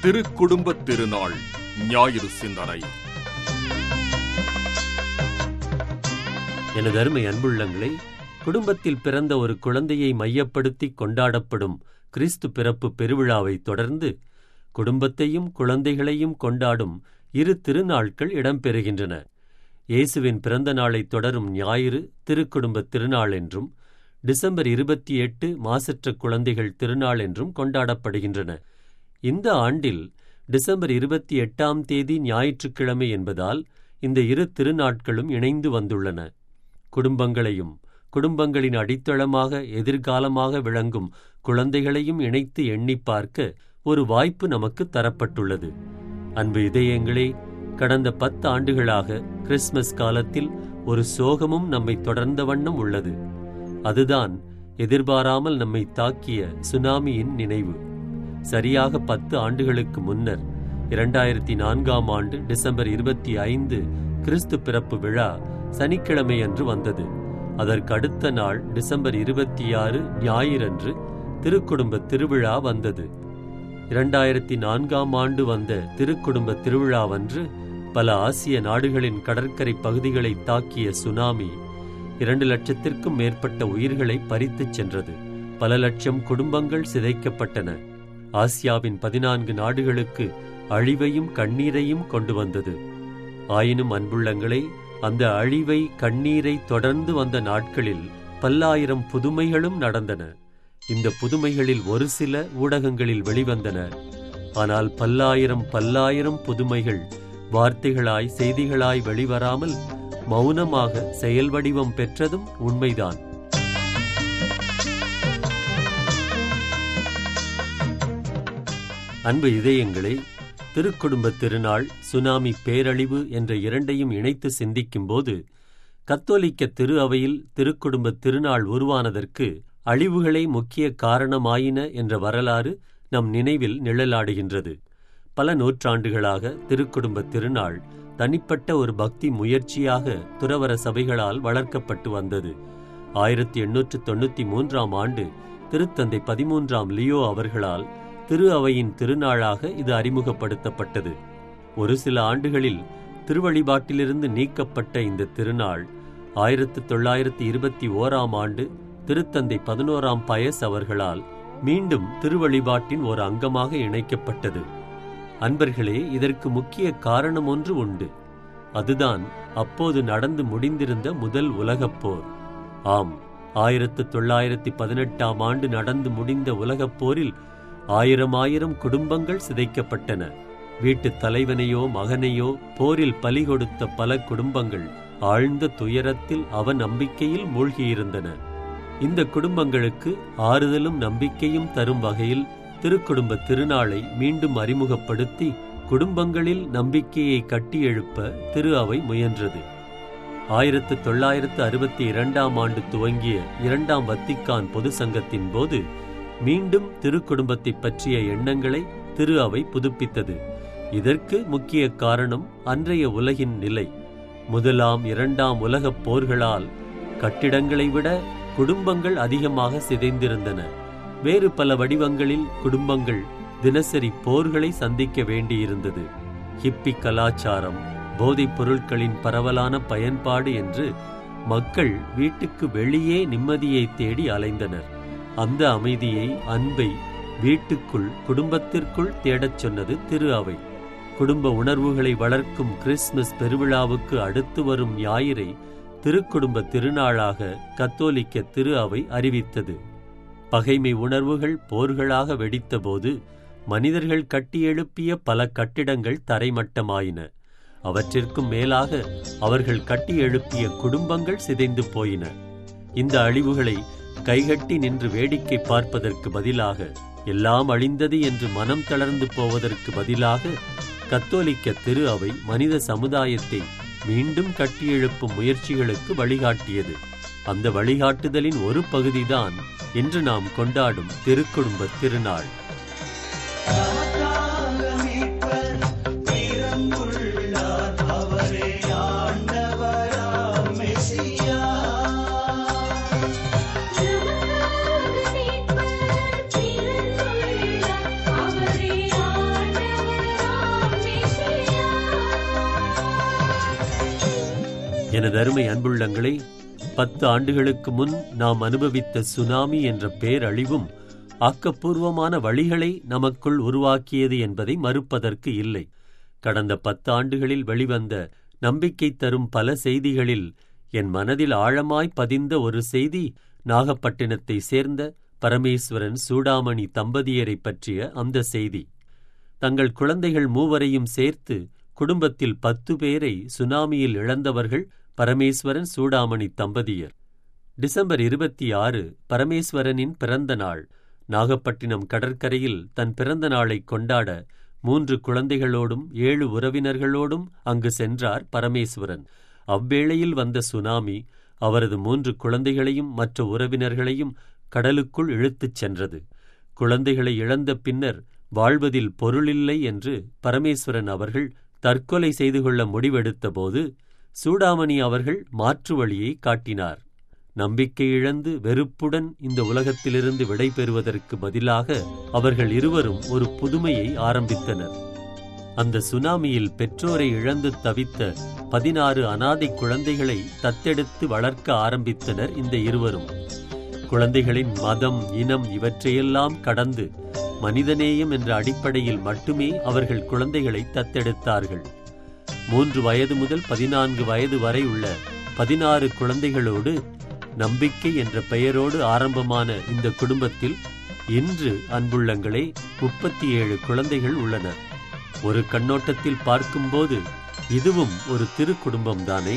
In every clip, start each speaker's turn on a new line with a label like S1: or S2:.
S1: திருக்குடும்ப திருநாள் ஞாயிறு சிந்தனை
S2: எனது அருமை அன்புள்ளங்களே குடும்பத்தில் பிறந்த ஒரு குழந்தையை மையப்படுத்தி கொண்டாடப்படும் கிறிஸ்து பிறப்பு பெருவிழாவை தொடர்ந்து குடும்பத்தையும் குழந்தைகளையும் கொண்டாடும் இரு திருநாட்கள் இடம்பெறுகின்றன இயேசுவின் பிறந்த நாளை தொடரும் ஞாயிறு திருக்குடும்ப திருநாள் என்றும் டிசம்பர் இருபத்தி எட்டு மாசற்ற குழந்தைகள் திருநாள் என்றும் கொண்டாடப்படுகின்றன இந்த ஆண்டில் டிசம்பர் இருபத்தி எட்டாம் தேதி ஞாயிற்றுக்கிழமை என்பதால் இந்த இரு திருநாட்களும் இணைந்து வந்துள்ளன குடும்பங்களையும் குடும்பங்களின் அடித்தளமாக எதிர்காலமாக விளங்கும் குழந்தைகளையும் இணைத்து எண்ணி பார்க்க ஒரு வாய்ப்பு நமக்கு தரப்பட்டுள்ளது அன்பு இதயங்களே கடந்த பத்து ஆண்டுகளாக கிறிஸ்மஸ் காலத்தில் ஒரு சோகமும் நம்மை தொடர்ந்த வண்ணம் உள்ளது அதுதான் எதிர்பாராமல் நம்மை தாக்கிய சுனாமியின் நினைவு சரியாக பத்து ஆண்டுகளுக்கு முன்னர் இரண்டாயிரத்தி நான்காம் ஆண்டு டிசம்பர் இருபத்தி ஐந்து கிறிஸ்து பிறப்பு விழா சனிக்கிழமை அன்று வந்தது அதற்கு அடுத்த நாள் டிசம்பர் இருபத்தி ஆறு ஞாயிறன்று திருக்குடும்ப திருவிழா வந்தது இரண்டாயிரத்தி நான்காம் ஆண்டு வந்த திருக்குடும்ப திருவிழாவன்று பல ஆசிய நாடுகளின் கடற்கரை பகுதிகளை தாக்கிய சுனாமி இரண்டு லட்சத்திற்கும் மேற்பட்ட உயிர்களை பறித்துச் சென்றது பல லட்சம் குடும்பங்கள் சிதைக்கப்பட்டன ஆசியாவின் பதினான்கு நாடுகளுக்கு அழிவையும் கண்ணீரையும் கொண்டு வந்தது ஆயினும் அன்புள்ளங்களே அந்த அழிவை கண்ணீரை தொடர்ந்து வந்த நாட்களில் பல்லாயிரம் புதுமைகளும் நடந்தன இந்த புதுமைகளில் ஒரு சில ஊடகங்களில் வெளிவந்தன ஆனால் பல்லாயிரம் பல்லாயிரம் புதுமைகள் வார்த்தைகளாய் செய்திகளாய் வெளிவராமல் மௌனமாக செயல் வடிவம் பெற்றதும் உண்மைதான் அன்பு இதயங்களே திருக்குடும்ப திருநாள் சுனாமி பேரழிவு என்ற இரண்டையும் இணைத்து சிந்திக்கும்போது கத்தோலிக்க திரு அவையில் திருக்குடும்ப திருநாள் உருவானதற்கு அழிவுகளே முக்கிய காரணமாயின என்ற வரலாறு நம் நினைவில் நிழலாடுகின்றது பல நூற்றாண்டுகளாக திருக்குடும்ப திருநாள் தனிப்பட்ட ஒரு பக்தி முயற்சியாக துறவர சபைகளால் வளர்க்கப்பட்டு வந்தது ஆயிரத்தி எண்ணூற்று தொண்ணூத்தி மூன்றாம் ஆண்டு திருத்தந்தை பதிமூன்றாம் லியோ அவர்களால் திரு அவையின் திருநாளாக இது அறிமுகப்படுத்தப்பட்டது ஒரு சில ஆண்டுகளில் திருவழிபாட்டிலிருந்து நீக்கப்பட்ட இந்த திருநாள் ஆயிரத்து தொள்ளாயிரத்தி இருபத்தி ஓராம் ஆண்டு திருத்தந்தை பதினோராம் பயஸ் அவர்களால் மீண்டும் திருவழிபாட்டின் ஒரு அங்கமாக இணைக்கப்பட்டது அன்பர்களே இதற்கு முக்கிய காரணம் ஒன்று உண்டு அதுதான் அப்போது நடந்து முடிந்திருந்த முதல் உலகப் போர் ஆம் ஆயிரத்து தொள்ளாயிரத்தி பதினெட்டாம் ஆண்டு நடந்து முடிந்த உலகப் போரில் ஆயிரம் ஆயிரம் குடும்பங்கள் சிதைக்கப்பட்டன வீட்டுத் தலைவனையோ மகனையோ போரில் பலி கொடுத்த பல குடும்பங்கள் ஆழ்ந்த துயரத்தில் அவ நம்பிக்கையில் மூழ்கியிருந்தன இந்த குடும்பங்களுக்கு ஆறுதலும் நம்பிக்கையும் தரும் வகையில் திருக்குடும்ப திருநாளை மீண்டும் அறிமுகப்படுத்தி குடும்பங்களில் நம்பிக்கையை கட்டியெழுப்ப திரு அவை முயன்றது ஆயிரத்து தொள்ளாயிரத்து அறுபத்தி இரண்டாம் ஆண்டு துவங்கிய இரண்டாம் வத்திக்கான் பொது சங்கத்தின் போது மீண்டும் திருக்குடும்பத்தை பற்றிய எண்ணங்களை திரு அவை புதுப்பித்தது இதற்கு முக்கிய காரணம் அன்றைய உலகின் நிலை முதலாம் இரண்டாம் உலகப் போர்களால் கட்டிடங்களை விட குடும்பங்கள் அதிகமாக சிதைந்திருந்தன வேறு பல வடிவங்களில் குடும்பங்கள் தினசரி போர்களை சந்திக்க வேண்டியிருந்தது ஹிப்பி கலாச்சாரம் போதைப் பொருட்களின் பரவலான பயன்பாடு என்று மக்கள் வீட்டுக்கு வெளியே நிம்மதியை தேடி அலைந்தனர் அந்த அமைதியை அன்பை வீட்டுக்குள் குடும்பத்திற்குள் தேடச் சொன்னது திரு அவை குடும்ப உணர்வுகளை வளர்க்கும் கிறிஸ்துமஸ் பெருவிழாவுக்கு அடுத்து வரும் ஞாயிறை திருக்குடும்ப திருநாளாக கத்தோலிக்க திரு அவை அறிவித்தது பகைமை உணர்வுகள் போர்களாக வெடித்தபோது மனிதர்கள் கட்டியெழுப்பிய பல கட்டிடங்கள் தரைமட்டமாயின அவற்றிற்கும் மேலாக அவர்கள் கட்டியெழுப்பிய குடும்பங்கள் சிதைந்து போயின இந்த அழிவுகளை கைகட்டி நின்று வேடிக்கை பார்ப்பதற்கு பதிலாக எல்லாம் அழிந்தது என்று மனம் தளர்ந்து போவதற்கு பதிலாக கத்தோலிக்க திரு அவை மனித சமுதாயத்தை மீண்டும் கட்டியெழுப்பும் முயற்சிகளுக்கு வழிகாட்டியது அந்த வழிகாட்டுதலின் ஒரு பகுதிதான் இன்று நாம் கொண்டாடும் திருக்குடும்ப திருநாள்
S3: அவரே ஆண்டவர்
S2: எனது அருமை அன்புள்ளங்களே பத்து ஆண்டுகளுக்கு முன் நாம் அனுபவித்த சுனாமி என்ற பேரழிவும் ஆக்கப்பூர்வமான வழிகளை நமக்குள் உருவாக்கியது என்பதை மறுப்பதற்கு இல்லை கடந்த பத்து ஆண்டுகளில் வெளிவந்த நம்பிக்கை தரும் பல செய்திகளில் என் மனதில் ஆழமாய் பதிந்த ஒரு செய்தி நாகப்பட்டினத்தை சேர்ந்த பரமேஸ்வரன் சூடாமணி தம்பதியரை பற்றிய அந்த செய்தி தங்கள் குழந்தைகள் மூவரையும் சேர்த்து குடும்பத்தில் பத்து பேரை சுனாமியில் இழந்தவர்கள் பரமேஸ்வரன் சூடாமணி தம்பதியர் டிசம்பர் இருபத்தி ஆறு பரமேஸ்வரனின் பிறந்த நாள் நாகப்பட்டினம் கடற்கரையில் தன் பிறந்த நாளை கொண்டாட மூன்று குழந்தைகளோடும் ஏழு உறவினர்களோடும் அங்கு சென்றார் பரமேஸ்வரன் அவ்வேளையில் வந்த சுனாமி அவரது மூன்று குழந்தைகளையும் மற்ற உறவினர்களையும் கடலுக்குள் இழுத்துச் சென்றது குழந்தைகளை இழந்த பின்னர் வாழ்வதில் பொருளில்லை என்று பரமேஸ்வரன் அவர்கள் தற்கொலை செய்து கொள்ள முடிவெடுத்தபோது சூடாமணி அவர்கள் மாற்று வழியை காட்டினார் நம்பிக்கை இழந்து வெறுப்புடன் இந்த உலகத்திலிருந்து விடை பெறுவதற்கு பதிலாக அவர்கள் இருவரும் ஒரு புதுமையை ஆரம்பித்தனர் அந்த சுனாமியில் பெற்றோரை இழந்து தவித்த பதினாறு அனாதை குழந்தைகளை தத்தெடுத்து வளர்க்க ஆரம்பித்தனர் இந்த இருவரும் குழந்தைகளின் மதம் இனம் இவற்றையெல்லாம் கடந்து மனிதநேயம் என்ற அடிப்படையில் மட்டுமே அவர்கள் குழந்தைகளை தத்தெடுத்தார்கள் மூன்று வயது முதல் பதினான்கு வயது வரை உள்ள பதினாறு குழந்தைகளோடு நம்பிக்கை என்ற பெயரோடு ஆரம்பமான இந்த குடும்பத்தில் இன்று அன்புள்ளங்களே முப்பத்தி ஏழு குழந்தைகள் உள்ளனர் ஒரு கண்ணோட்டத்தில் பார்க்கும்போது இதுவும் ஒரு திரு குடும்பம்தானே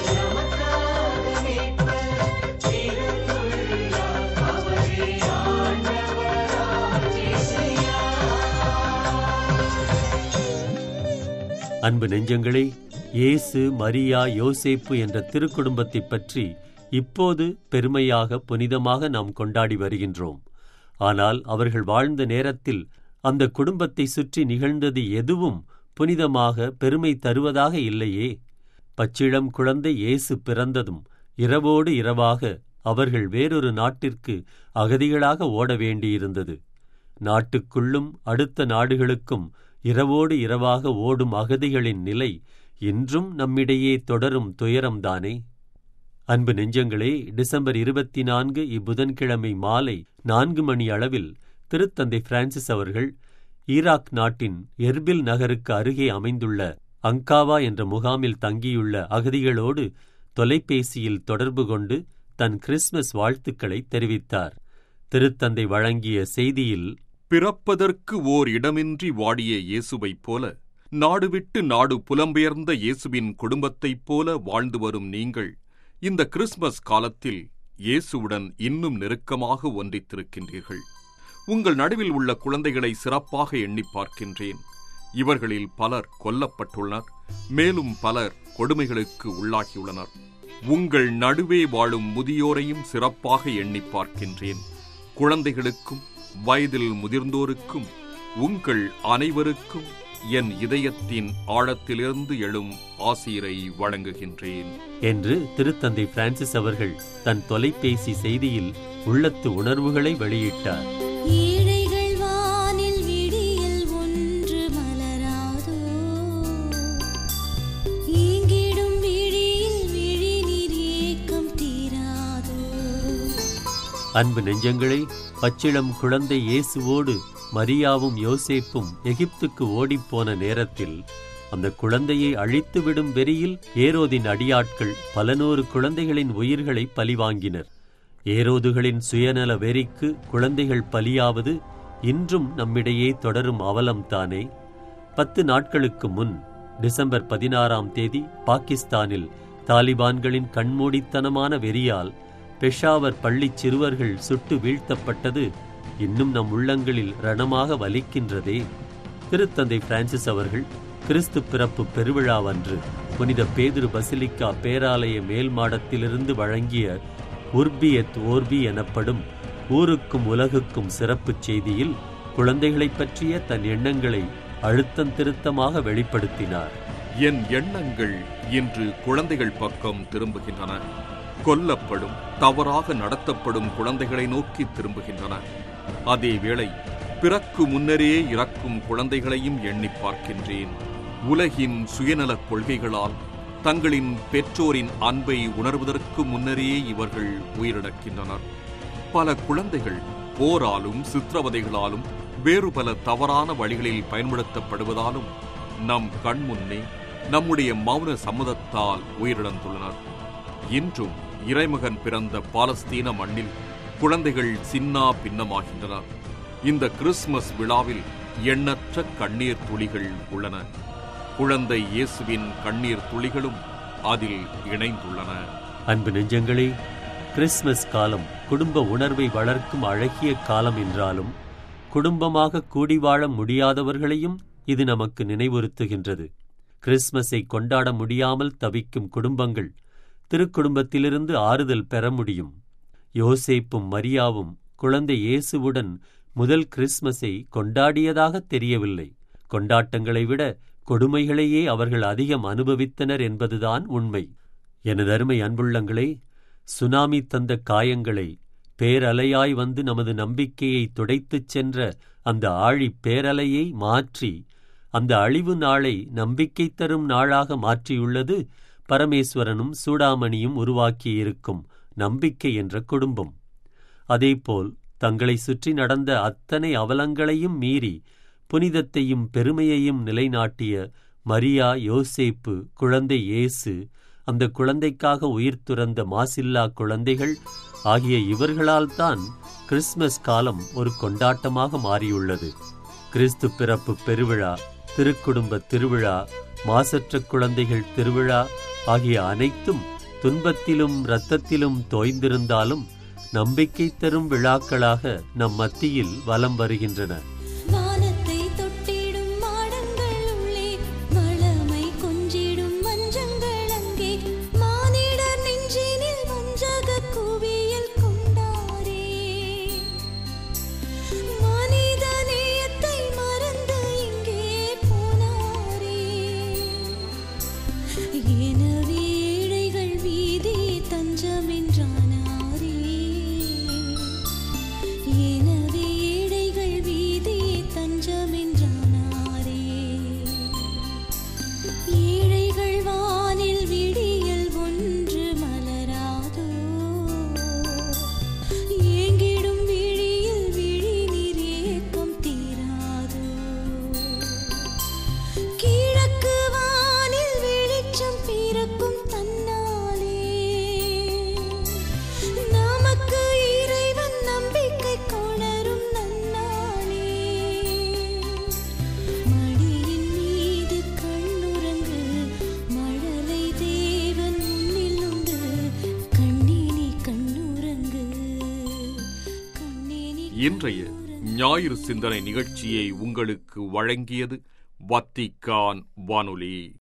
S2: அன்பு நெஞ்சங்களே இயேசு மரியா யோசேப்பு என்ற திருக்குடும்பத்தைப் பற்றி இப்போது பெருமையாக புனிதமாக நாம் கொண்டாடி வருகின்றோம் ஆனால் அவர்கள் வாழ்ந்த நேரத்தில் அந்த குடும்பத்தை சுற்றி நிகழ்ந்தது எதுவும் புனிதமாக பெருமை தருவதாக இல்லையே பச்சிளம் குழந்தை இயேசு பிறந்ததும் இரவோடு இரவாக அவர்கள் வேறொரு நாட்டிற்கு அகதிகளாக ஓட வேண்டியிருந்தது நாட்டுக்குள்ளும் அடுத்த நாடுகளுக்கும் இரவோடு இரவாக ஓடும் அகதிகளின் நிலை இன்றும் நம்மிடையே தொடரும் துயரம்தானே அன்பு நெஞ்சங்களே டிசம்பர் இருபத்தி நான்கு இப்புதன்கிழமை மாலை நான்கு மணி அளவில் திருத்தந்தை பிரான்சிஸ் அவர்கள் ஈராக் நாட்டின் எர்பில் நகருக்கு அருகே அமைந்துள்ள அங்காவா என்ற முகாமில் தங்கியுள்ள அகதிகளோடு தொலைபேசியில் தொடர்பு கொண்டு தன் கிறிஸ்மஸ் வாழ்த்துக்களை தெரிவித்தார் திருத்தந்தை வழங்கிய செய்தியில்
S1: பிறப்பதற்கு ஓர் இடமின்றி வாடிய இயேசுவைப் போல நாடு விட்டு நாடு புலம்பெயர்ந்த இயேசுவின் குடும்பத்தைப் போல வாழ்ந்து வரும் நீங்கள் இந்த கிறிஸ்மஸ் காலத்தில் இயேசுவுடன் இன்னும் நெருக்கமாக ஒன்றித்திருக்கின்றீர்கள் உங்கள் நடுவில் உள்ள குழந்தைகளை சிறப்பாக எண்ணி பார்க்கின்றேன் இவர்களில் பலர் கொல்லப்பட்டுள்ளனர் மேலும் பலர் கொடுமைகளுக்கு உள்ளாகியுள்ளனர் உங்கள் நடுவே வாழும் முதியோரையும் சிறப்பாக எண்ணி பார்க்கின்றேன் குழந்தைகளுக்கும் வயதில் முதிர்ந்தோருக்கும் உங்கள் அனைவருக்கும் என் இதயத்தின் ஆழத்திலிருந்து எழும் ஆசீரை வழங்குகின்றேன்
S2: என்று திருத்தந்தை பிரான்சிஸ் அவர்கள் தன் தொலைபேசி செய்தியில் உள்ளத்து உணர்வுகளை வெளியிட்டார்
S3: ஏழைகள் வானில் விடியல் ஒன்று மலராதோ ஈங்கிடும் விழியில் விழிநீர் ஏக்கம் தீராதோ
S2: அன்பு நெஞ்சங்களே பச்சிளம் குழந்தை இயேசுவோடு மரியாவும் யோசேப்பும் எகிப்துக்கு ஓடிப்போன நேரத்தில் அந்த குழந்தையை அழித்துவிடும் வெறியில் ஏரோதின் அடியாட்கள் பல நூறு குழந்தைகளின் உயிர்களை பலிவாங்கினர் ஏரோதுகளின் சுயநல வெறிக்கு குழந்தைகள் பலியாவது இன்றும் நம்மிடையே தொடரும் அவலம்தானே பத்து நாட்களுக்கு முன் டிசம்பர் பதினாறாம் தேதி பாகிஸ்தானில் தாலிபான்களின் கண்மூடித்தனமான வெறியால் பெஷாவர் பள்ளிச் சிறுவர்கள் சுட்டு வீழ்த்தப்பட்டது இன்னும் நம் உள்ளங்களில் ரணமாக வலிக்கின்றதே திருத்தந்தை பிரான்சிஸ் அவர்கள் கிறிஸ்து பிறப்பு பெருவிழாவன்று புனித பேதுரு பசிலிக்கா பேராலய மேல் மாடத்திலிருந்து வழங்கிய உர்பியத் ஓர்பி எனப்படும் ஊருக்கும் உலகுக்கும் சிறப்புச் செய்தியில் குழந்தைகளைப் பற்றிய தன் எண்ணங்களை அழுத்தம் திருத்தமாக வெளிப்படுத்தினார்
S1: என் எண்ணங்கள் இன்று குழந்தைகள் பக்கம் திரும்புகின்றன கொல்லப்படும் தவறாக நடத்தப்படும் குழந்தைகளை நோக்கி திரும்புகின்றன அதேவேளை பிறக்கு முன்னரே இறக்கும் குழந்தைகளையும் எண்ணி பார்க்கின்றேன் உலகின் சுயநலக் கொள்கைகளால் தங்களின் பெற்றோரின் அன்பை உணர்வதற்கு முன்னரே இவர்கள் உயிரிழக்கின்றனர் பல குழந்தைகள் போராலும் சித்திரவதைகளாலும் வேறு பல தவறான வழிகளில் பயன்படுத்தப்படுவதாலும் நம் கண்முன்னே நம்முடைய மௌன சம்மதத்தால் உயிரிழந்துள்ளனர் இன்றும் இறைமகன் பிறந்த பாலஸ்தீன மண்ணில் குழந்தைகள் சின்னா பின்னமாகின்றனர் இந்த கிறிஸ்துமஸ் விழாவில் எண்ணற்ற கண்ணீர் துளிகள் உள்ளன குழந்தை இயேசுவின் கண்ணீர் துளிகளும் அதில் இணைந்துள்ளன
S2: அன்பு நெஞ்சங்களே கிறிஸ்மஸ் காலம் குடும்ப உணர்வை வளர்க்கும் அழகிய காலம் என்றாலும் குடும்பமாக கூடி வாழ முடியாதவர்களையும் இது நமக்கு நினைவுறுத்துகின்றது கிறிஸ்மஸை கொண்டாட முடியாமல் தவிக்கும் குடும்பங்கள் திருக்குடும்பத்திலிருந்து ஆறுதல் பெற முடியும் யோசேப்பும் மரியாவும் குழந்தை இயேசுவுடன் முதல் கிறிஸ்மஸை கொண்டாடியதாக தெரியவில்லை கொண்டாட்டங்களை விட கொடுமைகளையே அவர்கள் அதிகம் அனுபவித்தனர் என்பதுதான் உண்மை எனது அருமை அன்புள்ளங்களே சுனாமி தந்த காயங்களை பேரலையாய் வந்து நமது நம்பிக்கையை துடைத்துச் சென்ற அந்த ஆழி பேரலையை மாற்றி அந்த அழிவு நாளை நம்பிக்கை தரும் நாளாக மாற்றியுள்ளது பரமேஸ்வரனும் சூடாமணியும் உருவாக்கியிருக்கும் நம்பிக்கை என்ற குடும்பம் அதேபோல் தங்களை சுற்றி நடந்த அத்தனை அவலங்களையும் மீறி புனிதத்தையும் பெருமையையும் நிலைநாட்டிய மரியா யோசேப்பு குழந்தை இயேசு அந்த குழந்தைக்காக உயிர் துறந்த மாசில்லா குழந்தைகள் ஆகிய இவர்களால்தான் கிறிஸ்மஸ் காலம் ஒரு கொண்டாட்டமாக மாறியுள்ளது கிறிஸ்து பிறப்பு பெருவிழா திருக்குடும்ப திருவிழா மாசற்ற குழந்தைகள் திருவிழா ஆகிய அனைத்தும் துன்பத்திலும் இரத்தத்திலும் தோய்ந்திருந்தாலும் நம்பிக்கை தரும் விழாக்களாக நம் மத்தியில் வலம் வருகின்றன
S3: வானத்தை தொட்டிடும் மாடங்கள் உள்ளே வளமை கொஞ்சிடும் மஞ்சங்கள் அங்கே மானிடர் நெஞ்சினில் வஞ்சக குவியல் கொண்டாரே மனித நேயத்தை மறந்து இங்கே போனாரே எனவே ஏழைகள் வீதி தஞ்சமென்றானாரே எனவே ஏழைகள் வீதி தஞ்சமென்றானாரே ஏழைகள் வானில் விடியல் ஒன்று மலராதோ ஏங்கிடும் விழியில் விழி நீர் ஏக்கம் தீராதோ கிழக்கு வானில் வெளிச்சம் பிறக்கும் தன்னாலே நமக்கு இறைவன் நம்பிக்கை கொணரும் நன்னாளே மடியின் மீது கண்ணுறங்கு மழலை தேவன் முன்னில் உண்டு கண்ணினி கண்ணுறங்கு கண்ணினி
S1: இன்றைய ஞாயிறு சிந்தனை நிகழ்ச்சியை உங்களுக்கு வழங்கியது வத்திக்கான் வானொலி